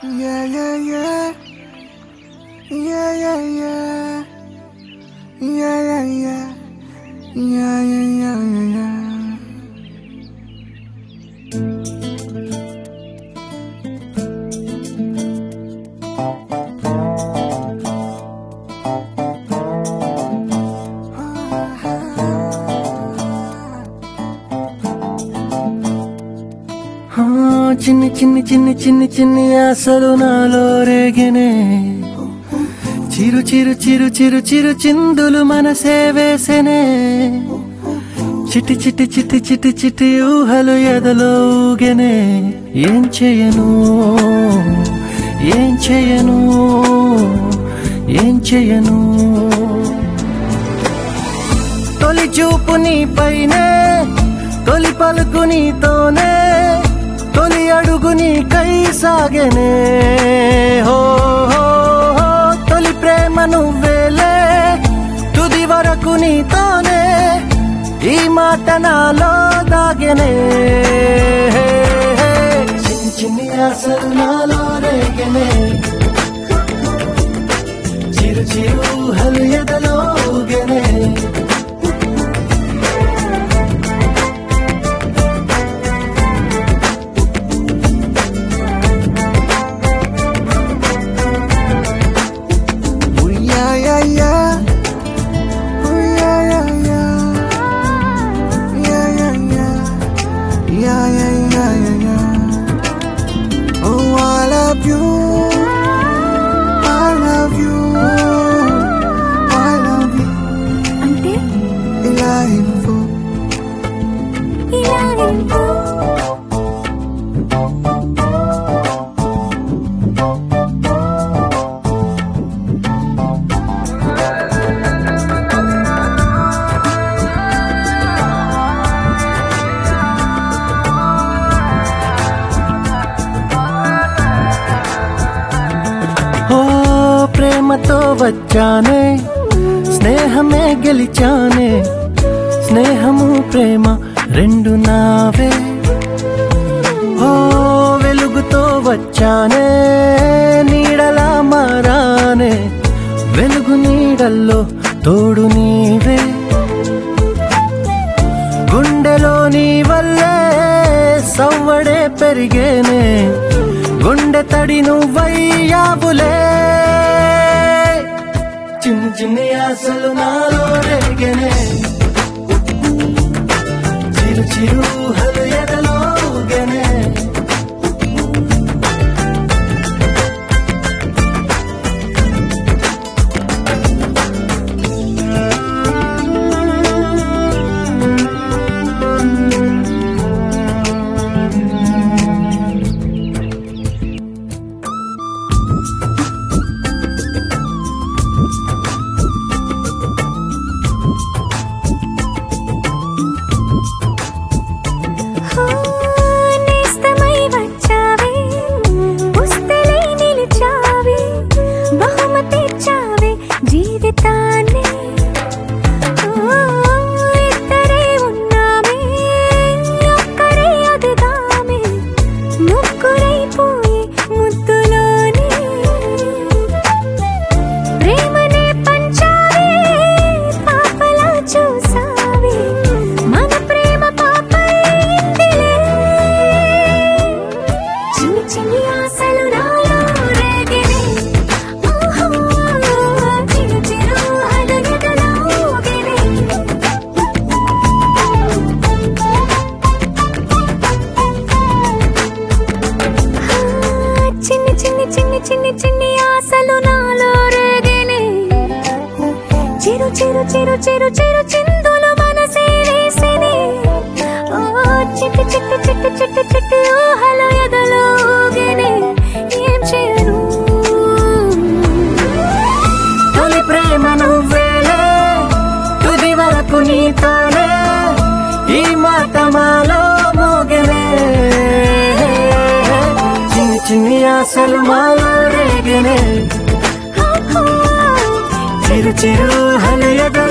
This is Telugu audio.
Yeah, yeah, yeah. Yeah, yeah, yeah. Yeah, yeah, yeah. Yeah, yeah, yeah, yeah, yeah. ఆ, చిన్ని చిన్ని చిన్ని చిన్ని చిన్ని ఆశలు నాలో రేగినే చిరు చిరు చిరు చిరు చిరు చిందులు మనసే వేసెనే చిటి చిటి చిటి చిటి చిటి ఊహలు ఎదలో ఊగెనే ఏం చేయను ఏం చేయను ఏం చేయను తొలి చూపు నీ పైనే తొలి పలుకు నీతోనే తొలి అడుగు నీ కై సాగెనే హో హో, హో, తొలి ప్రేమ నువ్వేలే తుది వరకు నీతోనే ఈ మాట నాలో దాగెనే చిన్ని చిన్ని ఆశలు నాలో రేగెనే చిరు చిరు హలు ఎదలో ఊగెనే Ooh, yeah, yeah, yeah. Ooh, yeah, yeah, yeah. Yeah, yeah, yeah. Yeah, yeah, yeah, yeah, yeah. Oh, I love you. I love you. I love you. అంటే ఇలా ఇవ్వు. ఇలా ఎందుకు? ఓ ప్రేమతో వచ్చానే స్నేహమే గెలిచానే స్నేహము ప్రేమ రెండు నావే ఓ వెలుగుతో వచ్చానే నీడలా మారానే వెలుగు నీడల్లో తోడు నీవే గుండెలో నీ వల్లే సవ్వడే పెరిగేనే గుండె తడి నువ్వయ్యావులే చిన్ని చిన్ని ఆశలు నాలో రేగనే చిరు చిరు హలు ఎదలో ఊగెనే. హో, నేస్తమై వచ్చావే, పుస్తలై నిలిచావే, బహుమతిచ్చావే జీవితాన్ని. ఓ, ఇద్దరే ఉన్నామే, ఒక్కరే అదుగామే, ముగ్గురైపోయి ముద్దులోనే ప్రేమనే పంచావే పాపలా చూసావే మన ప్రేమ పాపైందిలే చిన్ని చిన్ని ఆశలు నాలో రేగినే ఓహో చిరు చిరు హడగడలా ఊగినే ఆ, చిన్ని చిన్ని చిన్ని చిన్ని చిన్ని ఆశలు నాలో రేగినే చిరు చిరు చిరు చిరు చిరు చిందులు మనసే వేసినే ఓ చిట్టి చిట్టి చిట్టి చిట్టి చిట్టి ఊహల ఎదలో ఊగినే ఏం చేయను తొలి ప్రేమ నువ్వేలే తుది వరకు నీతోనే ఈ మాట మాలో మోగనే చిన్ని చిన్ని ఆశలు మాలో రేగనే చిరు చిరు హలయద